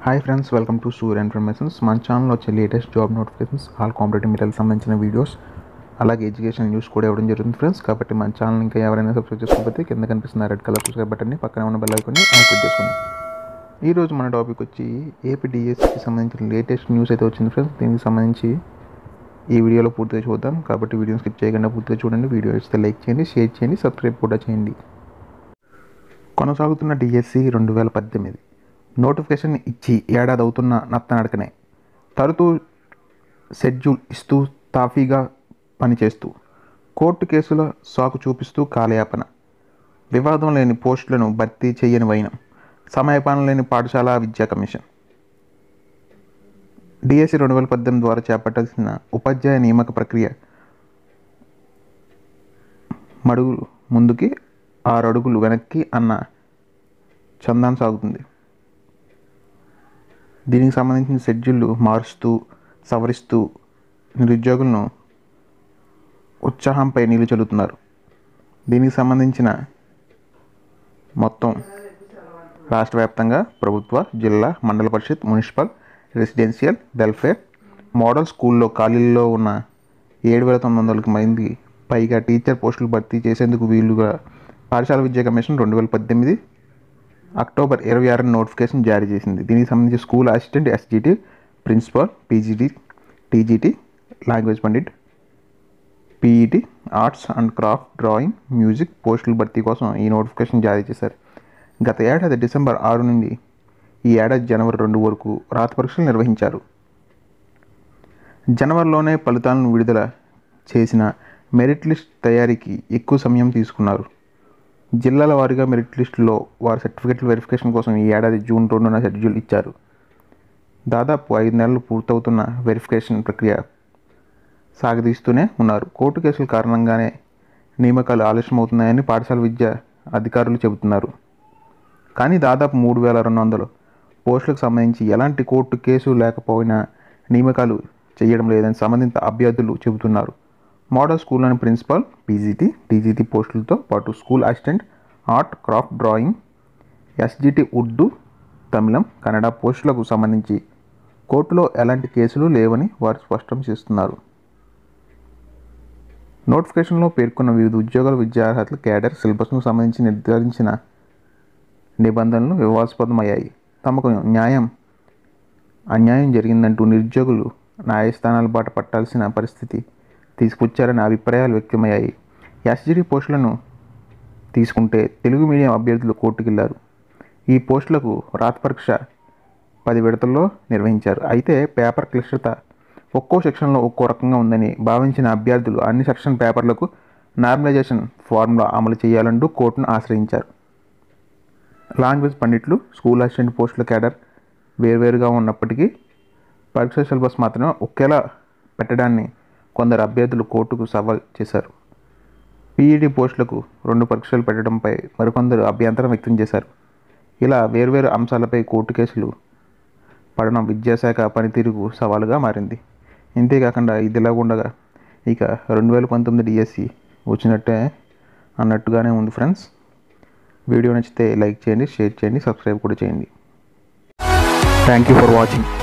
hi friends welcome to sure informations మన ఛానల్లో వచ్చే latest job notifications all competitive material సంబంధించిన వీడియోస్ అలాగే ఎడ్యుకేషన్ న్యూస్ కూడా ఇవ్వడం జరుగుతుంది ఫ్రెండ్స్ కాబట్టి మన ఛానల్ ఇంకా ఎవరైనా సబ్స్క్రైబ్ చేసుకోకపోతే కింద కనిపిస్తున్న రెడ్ కలర్ సబ్స్క్రైబ్ బటన్ని పక్కన ఉన్న బెల్ ఐకాన్ని యాక్టివేట్ చేసుకోండి ఈరోజు మన టాపిక్ వచ్చి ఏపీడిఎస్కి సంబంధించిన లేటెస్ట్ న్యూస్ అయితే వచ్చింది ఫ్రెండ్స్ దీనికి సంబంధించి ఈ వీడియోలో పూర్తిగా చూద్దాం కాబట్టి వీడియోని స్కిప్ చేయకుండా పూర్తిగా చూడండి వీడియో ఇస్తే లైక్ చేయండి షేర్ చేయండి సబ్స్క్రైబ్ కూడా చేయండి కొనసాగుతున్న డిఎస్సి రెండు వేల పద్దెనిమిది నోటిఫికేషన్ ఇచ్చి ఏడాది అవుతున్న నత్తనడకనే తరచూ షెడ్యూల్ ఇస్తూ తాఫీగా పనిచేస్తూ కోర్టు కేసుల సాకు చూపిస్తూ కాలయాపన వివాదం లేని పోస్టులను భర్తీ చేయని వైనం సమయపాలన లేని పాఠశాల విద్యా కమిషన్ డిఎస్సి రెండు వేల పద్దెనిమిది ద్వారా చేపట్టాల్సిన ఉపాధ్యాయ నియామక ప్రక్రియ మడుగులు ముందుకి ఆరు అడుగులు వెనక్కి అన్న చందాన్ సాగుతుంది దీనికి సంబంధించిన షెడ్యూళ్ళు మారుస్తూ సవరిస్తూ నిరుద్యోగులను ఉత్సాహంపై నీళ్లు చల్లుతున్నారు దీనికి సంబంధించిన మొత్తం రాష్ట్ర వ్యాప్తంగా ప్రభుత్వ జిల్లా మండల పరిషత్ మున్సిపల్ రెసిడెన్షియల్ వెల్ఫేర్ మోడల్ స్కూల్లో ఖాళీల్లో ఉన్న ఏడు వేల తొమ్మిది వందలకి మంది పైగా టీచర్ పోస్టులు భర్తీ చేసేందుకు వీలుగా పాఠశాల విద్యా కమిషన్ రెండు వేల పద్దెనిమిది అక్టోబర్ ఇరవై ఆరున నోటిఫికేషన్ జారీ చేసింది దీనికి సంబంధించి school assistant SGT principal PGT TGT language pandit PET arts and craft drawing music పోస్టుల భర్తీ కోసం ఈ నోటిఫికేషన్ జారీ చేశారు గత ఏడాది డిసెంబర్ ఆరు నుండి ఈ ఏడాది జనవరి రెండు వరకు రాత పరీక్షలు నిర్వహించారు జనవరిలోనే ఫలితాలను విడుదల చేసిన మెరిట్ లిస్ట్ తయారీకి ఎక్కువ సమయం తీసుకున్నారు జిల్లాల వారీగా మెరిట్ లిస్టులో వారి సర్టిఫికెట్ల వెరిఫికేషన్ కోసం ఈ ఏడాది జూన్ రెండున షెడ్యూల్ ఇచ్చారు దాదాపు ఐదు నెలలు పూర్తవుతున్న వెరిఫికేషన్ ప్రక్రియ సాగదీస్తూనే ఉన్నారు కోర్టు కేసుల కారణంగానే నియామకాలు ఆలస్యమవుతున్నాయని పాఠశాల విద్య అధికారులు చెబుతున్నారు కానీ దాదాపు మూడు వేల రెండు వందలు పోస్టులకు సంబంధించి ఎలాంటి కోర్టు కేసు లేకపోయినా నియామకాలు చేయడం లేదని సంబంధిత అభ్యర్థులు చెబుతున్నారు మోడల్ స్కూల్లోని ప్రిన్సిపల్ పీజీటీ టీజీటీ పోస్టులతో పాటు school assistant art craft drawing SGT Urdu తమిళం కన్నడ పోస్టులకు సంబంధించి కోర్టులో ఎలాంటి కేసులు లేవని వారు స్పష్టం చేస్తున్నారు నోటిఫికేషన్లో పేర్కొన్న వివిధ ఉద్యోగాల విద్యా అర్హతలు కేడర్ సిలబస్ను సంబంధించి నిర్ధారించిన నిబంధనలు వివాదాస్పదమయ్యాయి తమకు న్యాయం అన్యాయం జరిగిందంటూ నిరుద్యోగులు న్యాయస్థానాల బాట పట్టాల్సిన పరిస్థితి తీసుకొచ్చారనే అభిప్రాయాలు వ్యక్తమయ్యాయి ఎస్జిడి పోస్టులను తీసుకుంటే తెలుగు మీడియం అభ్యర్థులు కోర్టుకెళ్లారు ఈ పోస్టులకు రాత పరీక్ష పది విడతల్లో నిర్వహించారు అయితే పేపర్ క్లిష్టత ఒక్కో సెక్షన్లో ఒక్కో రకంగా ఉందని భావించిన అభ్యర్థులు అన్ని సెక్షన్ పేపర్లకు నార్మలైజేషన్ ఫార్ములా అమలు చేయాలంటూ కోర్టును ఆశ్రయించారు లాంగ్వేజ్ పండిట్లు స్కూల్ అసిస్టెంట్ పోస్టుల కేడర్ వేర్వేరుగా ఉన్నప్పటికీ పరీక్ష సిలబస్ మాత్రమే ఒకేలా పెట్టడాన్ని కొందరు అభ్యర్థులు కోర్టుకు సవాల్ చేశారు పీఈడీ పోస్టులకు రెండు పరీక్షలు పెట్టడంపై మరికొందరు అభ్యంతరం వ్యక్తం చేశారు ఇలా వేర్వేరు అంశాలపై కోర్టు కేసులు పడడం విద్యాశాఖ పనితీరుకు సవాలుగా మారింది ఇంతేకాకుండా ఇదిలా ఉండగా ఇక రెండు వేల పంతొమ్మిది డిఎస్సి వచ్చినట్టే అన్నట్టుగానే ఉంది ఫ్రెండ్స్ వీడియో నచ్చితే లైక్ చేయండి షేర్ చేయండి సబ్స్క్రైబ్ కూడా చేయండి థ్యాంక్ యూ ఫర్ వాచింగ్